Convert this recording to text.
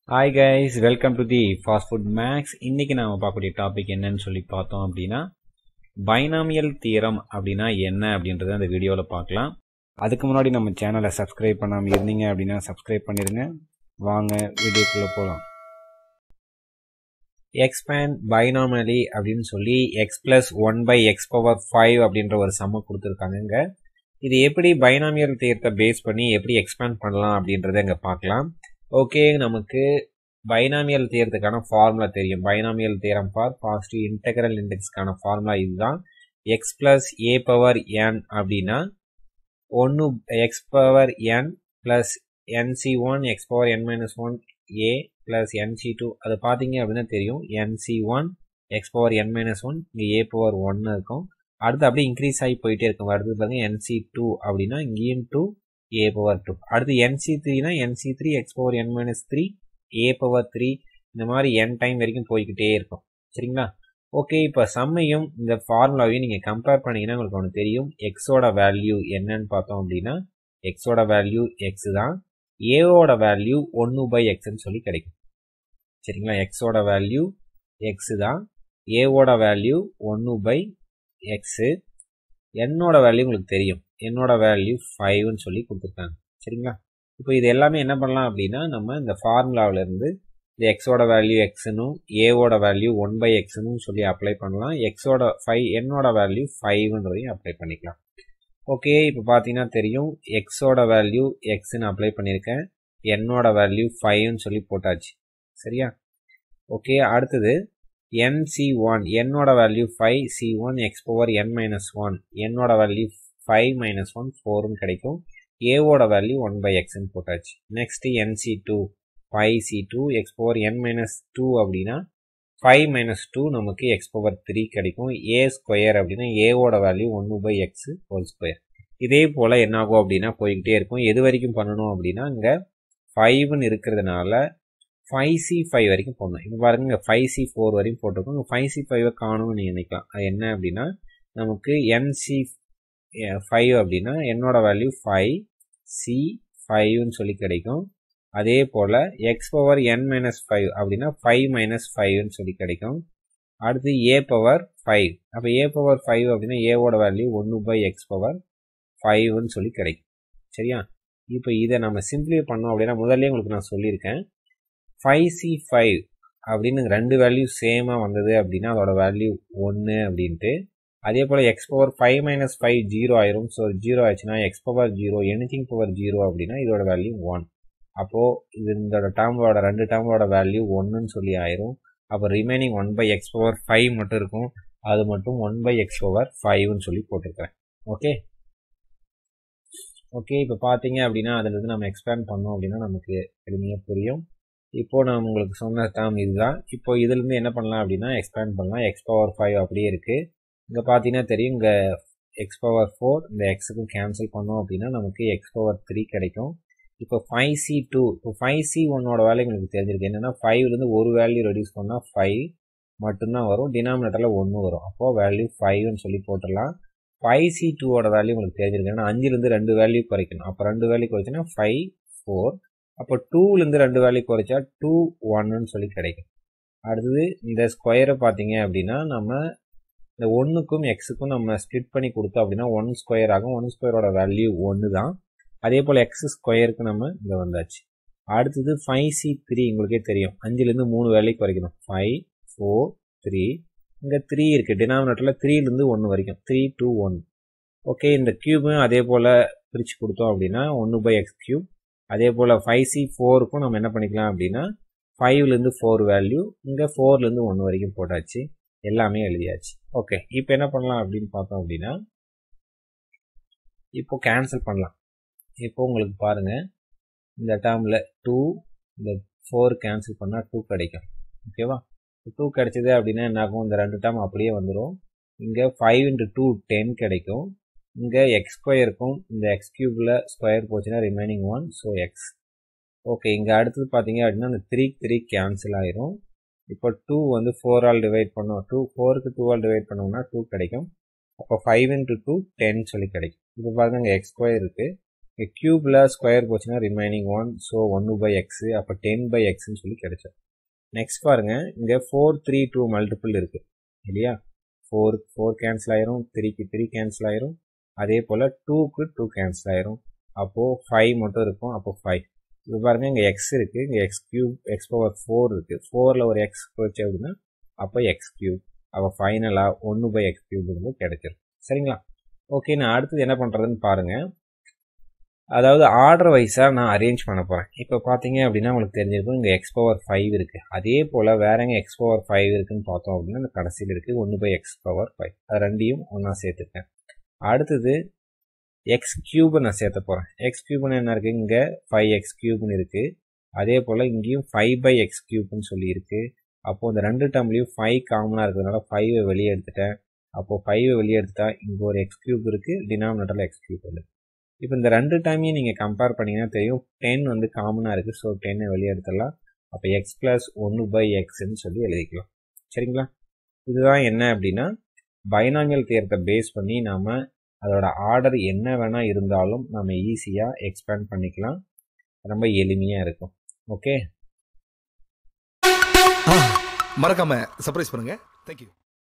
hi guys welcome to the fast food max இன்னைக்கு நாம பார்க்கக்கூடிய டாபிக் என்னன்னு சொல்லி பார்த்தோம் அப்படின்னா பைனாமியல் தியரம் அப்படின்னா என்ன அப்படின்றத அந்த வீடியோவில் பார்க்கலாம் அதுக்கு முன்னாடி நம்ம சேனலை சப்ஸ்கிரைப் பண்ணாமல் இருந்தீங்க அப்படின்னா சப்ஸ்கிரைப் பண்ணிடுங்க வாங்க வீடியோக்குள்ளே போகலாம் எக்ஸ்பேண்ட் பைனாமலி அப்படின்னு சொல்லி x plus one by x power five அப்படின்ற ஒரு சம்ம கொடுத்துருக்காங்க இது எப்படி பைனாமியல் தியரத்தை பேஸ் பண்ணி எப்படி எக்ஸ்பேண்ட் பண்ணலாம் அப்படின்றத இங்கே பார்க்கலாம் ஓகே நமக்கு பைனாமியல் தியரத்துக்கான ஃபார்முலா தெரியும் binomial theorem for positive integral இண்டெக்ஸ்க்கான ஃபார்முலா இதுதான் x plus a power n அப்படின்னா ஒன்று x power n plus n C one x power n minus one a plus n C two அது பார்த்தீங்க அப்படின்னா தெரியும் n C one x power n minus one இங்கே a power ஒன்று இருக்கும் அடுத்து அப்படியே இன்க்ரீஸ் ஆகி போயிட்டே இருக்கும் அடுத்து பாருங்க என்சி டூ அப்படின்னா இங்கேயும் டூ ஏ பவர் டூ அடுத்து என்சி த்ரீனா n C three x power n minus three a power three இந்த மாதிரி என் டைம் வரைக்கும் போய்கிட்டே இருக்கும் சரிங்களா ஓகே இப்போ சம்மையும் இந்த ஃபார்முலாவையும் நீங்கள் கம்பேர் பண்ணீங்கன்னா உங்களுக்கு ஒன்று தெரியும் எக்ஸோட வேல்யூ என்னன்னு பார்த்தோம் அப்படின்னா எக்ஸோட வேல்யூ எக்ஸ் தான் ஏவோட வேல்யூ ஒன்று பை எக்ஸ்ன்னு சொல்லி கிடைக்கும் சரிங்களா எக்ஸோட வேல்யூ எக்ஸ் தான் ஏவோட வேல்யூ ஒன்று பை எக்ஸு என்னோட வேல்யூ உங்களுக்கு தெரியும் என்னோட வேல்யூ ஃபைவ்னு சொல்லி கொடுத்துருக்காங்க சரிங்களா இப்போ இது எல்லாமே என்ன பண்ணலாம் அப்படின்னா நம்ம இந்த ஃபார்முலாவிலேருந்து இந்த எக்ஸோட வேல்யூ எக்ஸ்னும் ஏவோட வேல்யூ ஒன் பை எக்ஸ்னும் சொல்லி அப்ளை பண்ணலாம் எக்ஸோட ஃபைவ் என்னோட வேல்யூ ஃபைவ்ன்றதையும் அப்ளை பண்ணிக்கலாம் ஓகே இப்போ பார்த்தீங்கன்னா தெரியும் எக்ஸோட வேல்யூ எக்ஸ்ன்னு அப்ளை பண்ணியிருக்கேன் என்னோட வேல்யூ ஃபைவ்னு சொல்லி போட்டாச்சு சரியா ஓகே அடுத்தது என் சி ஒன் என்னோட value five C one x power n minus one என்னோட வேல்யூ ஃபைவ் மைனஸ் ஒன் ஃபோர்னு கிடைக்கும் ஏவோட வேல்யூ ஒன் பை எக்ஸ்ன்னு போட்டாச்சு next n C two five C two x power n minus two அப்படின்னா five minus two நமக்கு x power three கிடைக்கும் a square அப்படின்னா ஏவோட வேல்யூ ஒன்று பை எக்ஸ் ஹோல் ஸ்கொயர் இதே போல் என்ன ஆகும் அப்படின்னா போய்கிட்டே இருக்கும் எது வரைக்கும் பண்ணணும் அப்படின்னா இங்கே ஃபைவ்னு இருக்கிறதுனால ஃபைவ் சி ஃபைவ் வரைக்கும் போடணும் இப்போ பாருங்க இங்கே ஃபைவ் சி ஃபோர் வரைக்கும் போட்டிருக்கோம் இங்கே ஃபைவ் சி ஃபைவை காணும்னு நீங்கள் நினைக்கலாம் அது என்ன அப்படின்னா நமக்கு என்சி ஃபைவ் அப்படின்னா என்னோட வேல்யூ ஃபைவ் சி ஃபைவ்னு சொல்லி கிடைக்கும் அதே போல் x power n minus five அப்படின்னா ஃபைவ் மைனஸ் ஃபைவ்னு சொல்லி கிடைக்கும் அடுத்து ஏ பவர் ஃபைவ் அப்போ ஏ பவர் ஃபைவ் அப்படின்னா ஏவோட வேல்யூ ஒன்று பை எக்ஸ் பவர் ஃபைவ்னு சொல்லி கிடைக்கும் சரியா இப்போ இதை நம்ம சிம்பிளை பண்ணோம் அப்படின்னா முதல்ல உங்களுக்கு நான் சொல்லியிருக்கேன் ஃபைவ் சி ஃபைவ் அப்படின்னு ரெண்டு வேல்யூ சேமாக வந்தது அப்படின்னா அதோட வேல்யூ ஒன்று அப்படின்ட்டு அதே போல் x power five minus five zero ஆயிரும் ஸோ ஜீரோ ஆயிடுச்சுன்னா x power zero anything power zero அப்படின்னா இதோட வேல்யூ ஒன் அப்போது இது இதோட டேர்மோட ரெண்டு டேர்மோட வேல்யூ ஒன்றுன்னு சொல்லி ஆயிரும் அப்போ remaining one by x power five மட்டும் இருக்கும் அது மட்டும் ஒன் பை எக்ஸ் பவர் ஃபைவ்னு சொல்லி போட்டிருக்கிறேன் ஓகே ஓகே இப்போ பார்த்தீங்க அப்படின்னா அதுலேருந்து நம்ம எக்ஸ்பேண்ட் பண்ணோம் அப்படின்னா நமக்கு எளிமையாக புரியும் இப்போ நான் உங்களுக்கு சொன்ன டேர்ம் இதுதான் இப்போ இதுலேருந்து என்ன பண்ணலாம் அப்படின்னா எக்ஸ்பேண்ட் பண்ணலாம் எக்ஸ் பவர் ஃபைவ் அப்படியே இருக்குது இங்கே பார்த்தீங்கன்னா தெரியும் இங்கே எக்ஸ் பவர் ஃபோர் இந்த எக்ஸுக்கும் கேன்சல் பண்ணோம் அப்படின்னா நமக்கு எக்ஸ் பவர் த்ரீ கிடைக்கும் இப்போ ஃபைவ் சி டூ இப்போ ஃபைவ் சி ஒன்னோட வேல்யூ உங்களுக்கு தெரிஞ்சிருக்கு என்னென்னா ஃபைவ்லேருந்து ஒரு வேல்யூ ரெடியூஸ் பண்ணால் ஃபைவ் மட்டும்தான் வரும் டினாமினேட்டரில் ஒன்று வரும் அப்போது வேல்யூ ஃபைவ்னு சொல்லி போட்டுடலாம் ஃபைவ் சி டூவோட வேல்யூ உங்களுக்கு தெரிஞ்சிருக்கு ஏன்னா அஞ்சுலேருந்து ரெண்டு வேல்யூ குறைக்கணும் அப்போ ரெண்டு வேல்யூ குறைச்சினா ஃபைவ் ஃபோர் அப்போ டூலேருந்து ரெண்டு வேல்யூ குறைச்சா டூ ஒன்னு சொல்லி கிடைக்கும் அடுத்தது இந்த ஸ்கொயரை பார்த்தீங்க அப்படின்னா நம்ம இந்த ஒன்றுக்கும் எக்ஸுக்கும் நம்ம ஸ்ப்ளிட் பண்ணி கொடுத்தோம் அப்படின்னா ஒன் ஸ்கொயர் ஆகும் ஒன் ஸ்கொயரோட வேல்யூ ஒன்று தான் அதே போல் எக்ஸ் ஸ்கொயருக்கு நம்ம இங்கே வந்தாச்சு அடுத்தது ஃபைவ் சி த்ரீ உங்களுக்கே தெரியும் அஞ்சுலேருந்து மூணு வேல்யூ குறைக்கணும் ஃபைவ் ஃபோர் த்ரீ இங்கே த்ரீ இருக்குது டினாமினேட்டரில் த்ரீலேருந்து ஒன்று வரைக்கும் த்ரீ டூ ஒன் ஓகே இந்த க்யூபையும் அதே போல் பிரித்து கொடுத்தோம் அப்படின்னா ஒன்று பை எக்ஸ் க்யூப் அதே போல் ஃபைவ் சி ஃபோருக்கும் நம்ம என்ன பண்ணிக்கலாம் அப்படின்னா ஃபைவ்லேருந்து ஃபோர் வேல்யூ இங்கே ஃபோர்லேருந்து ஒன்று வரைக்கும் போட்டாச்சு எல்லாமே எழுதியாச்சு ஓகே இப்போ என்ன பண்ணலாம் அப்படின்னு பார்த்தோம் அப்படின்னா இப்போ கேன்சல் பண்ணலாம் இப்போ உங்களுக்கு பாருங்கள் இந்த டேர்மில் டூ இந்த ஃபோர் கேன்சல் பண்ணால் டூ கிடைக்கும் ஓகேவா டூ கிடைச்சிது அப்படின்னா என்ன ஆகும் இந்த ரெண்டு டேர்ம் அப்படியே வந்துடும் இங்கே ஃபைவ் இன்ட்டு டூ டென் கிடைக்கும் இங்கே எக்ஸ் ஸ்கொயருக்கும் இந்த எக்ஸ் கியூபில் ஸ்கொயர் போச்சுன்னா remaining one so x okay இங்கே அடுத்தது பார்த்தீங்க அப்படின்னா இந்த த்ரீ த்ரீ கேன்சல் ஆயிரும் இப்போ டூ வந்து ஃபோர் ஆல் டிவைட் பண்ணோம் டூ ஃபோருக்கு டூ ஆல் டிவைட் பண்ணோம்னா டூ கிடைக்கும் அப்போ ஃபைவ் இன்ட்டு டூ டென் சொல்லி கிடைக்கும் இப்போ பாருங்க இங்கே எக்ஸ் ஸ்கொயர் இருக்குது கியூபில் ஸ்கொயர் போச்சுன்னா ரிமைனிங் ஒன் ஸோ ஒன்று பை எக்ஸு அப்போ டென் பை எக்ஸ்ன்னு சொல்லி கிடைச்சோம் நெக்ஸ்ட் பாருங்க இங்கே ஃபோர் த்ரீ டூ மல்டிபிள் இருக்குது இல்லையா ஃபோர் ஃபோர் கேன்சல் ஆயிரும் த்ரீக்கு த்ரீ கேன்சல் ஆயிரும் அதே போல் டூக்கு டூ கேன்சல் ஆயிரும் அப்போது ஃபைவ் மட்டும் இருக்கும் அப்போ ஃபைவ் இப்போ பாருங்க இங்கே எக்ஸ் இருக்குது இங்கே x cube x power four இருக்குது ஃபோரில் ஒரு எக்ஸ் போச்சு அப்படின்னா அப்போ எக்ஸ் கியூப் அப்போ ஃபைனலாக ஒன்று பை எக்ஸ் கியூப் வந்து கிடைச்சிரும் சரிங்களா ஓகே நான் அடுத்தது என்ன பண்ணுறதுன்னு பாருங்கள் அதாவது ஆர்டர் வைஸாக நான் அரேஞ்ச் பண்ண போகிறேன் இப்போ பார்த்தீங்க அப்படின்னா உங்களுக்கு தெரிஞ்சிருக்கும் இங்கே எக்ஸ் பவர் ஃபைவ் இருக்குது அதே போல் வேற எங்கே எக்ஸ் பவர் ஃபைவ் இருக்குன்னு பார்த்தோம் அப்படின்னா இந்த கடைசியில் இருக்குது ஒன்று பை எக்ஸ் பவர் ஃபைவ் அது ரெண்டையும் ஒன்றா சேர்த்துருக்கேன் அடுத்தது எக்ஸ் கியூபை நான் சேர்த்த போகிறேன் எக்ஸ் கியூப்னு என்ன இருக்குது இங்கே ஃபைவ் எக்ஸ் கியூப்னு இருக்குது அதே போல் இங்கேயும் ஃபைவ் பை எக்ஸ் கியூப்னு சொல்லி இருக்குது அப்போது இந்த ரெண்டு டேர்ம்லேயும் ஃபைவ் காமனாக இருக்கிறதுனால ஃபைவை வெளியே எடுத்துட்டேன் அப்போது ஃபைவை வெளியே எடுத்துட்டா இங்கே ஒரு எக்ஸ் கியூப் இருக்குது டினாமினேட்டரில் எக்ஸ் கியூப் இருக்குது இப்போ இந்த ரெண்டு டைமையும் நீங்கள் கம்பேர் பண்ணிங்கன்னா தெரியும் டென் வந்து காமனாக இருக்குது ஸோ டென்னை வெளியே எடுத்துடலாம் அப்போ எக்ஸ் ப்ளஸ் ஒன்று பை எக்ஸ்ன்னு சொல்லி எழுதிக்கலாம் சரிங்களா இதுதான் என்ன அப்படின்னா பைனாமியல் தேர்த்தை பேஸ் பண்ணி நாம் அதோட ஆர்டர் என்ன வேணால் இருந்தாலும் நம்ம ஈஸியாக எக்ஸ்பேண்ட் பண்ணிக்கலாம் ரொம்ப எளிமையாக இருக்கும் ஓகே மறக்காம சர்ப்ரைஸ் பண்ணுங்க தேங்க்யூ